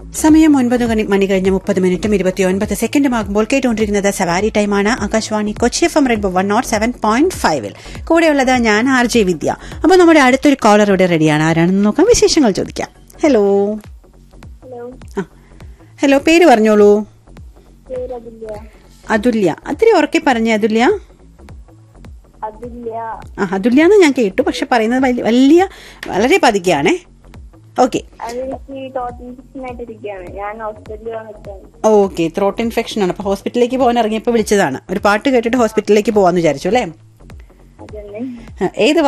സമയം ഒൻപത് മണി മണി കഴിഞ്ഞ് മുപ്പത് മിനിറ്റും ഇരുപത്തിയൊൻപത് സെക്കൻഡും ആകുമ്പോൾ കേട്ടുകൊണ്ടിരിക്കുന്നത് സവാരി ടൈമാണ് Akashvani Kochi F M red one note seven point ഫൈവിൽ കൂടെയുള്ളത് ഞാൻ ആർ ജെ വിദ്യ അപ്പോൾ നമ്മുടെ അടുത്തൊരു കോളർ ഇവിടെ റെഡിയാണ് ആരാണെന്ന് നോക്കാം വിശേഷങ്ങൾ ചോദിക്കാം ഹലോ ഹലോ ആ ഹലോ പേര് പറഞ്ഞോളൂ പേര് അതുല്യ അതുല്യ അത്തിരി ഉറക്കെ പറഞ്ഞേ അതുല്യ അതുല്യ ആ അതുല്യ എന്ന് ഞാൻ കേട്ടു പക്ഷെ പറയുന്നത് വലിയ- വലിയ വളരെ പതുക്കെയാണേ ഓക്കെ അതെനിക്ക് ടോട്ടൽ ഇൻഫെക്ഷൻ ആയിട്ടിരിക്കുകയാണ് ഞാൻ ഹോസ്പിറ്റലിൽ വന്നിട്ടാണ് ഓക്കെ ത്രോട്ട് ഇൻഫെക്ഷൻ ആണ് അപ്പൊ ഹോസ്പിറ്റലിലേക്ക് പോകാൻ ഇറങ്ങിയപ്പോൾ വിളിച്ചതാണ് ഒരു പാട്ട് കേട്ടിട്ട് ഹോസ്പിറ്റലിലേക്ക് പോവാന്ന് വിചാരിച്ചു അല്ലേ അതന്നെ ആ, ഏത്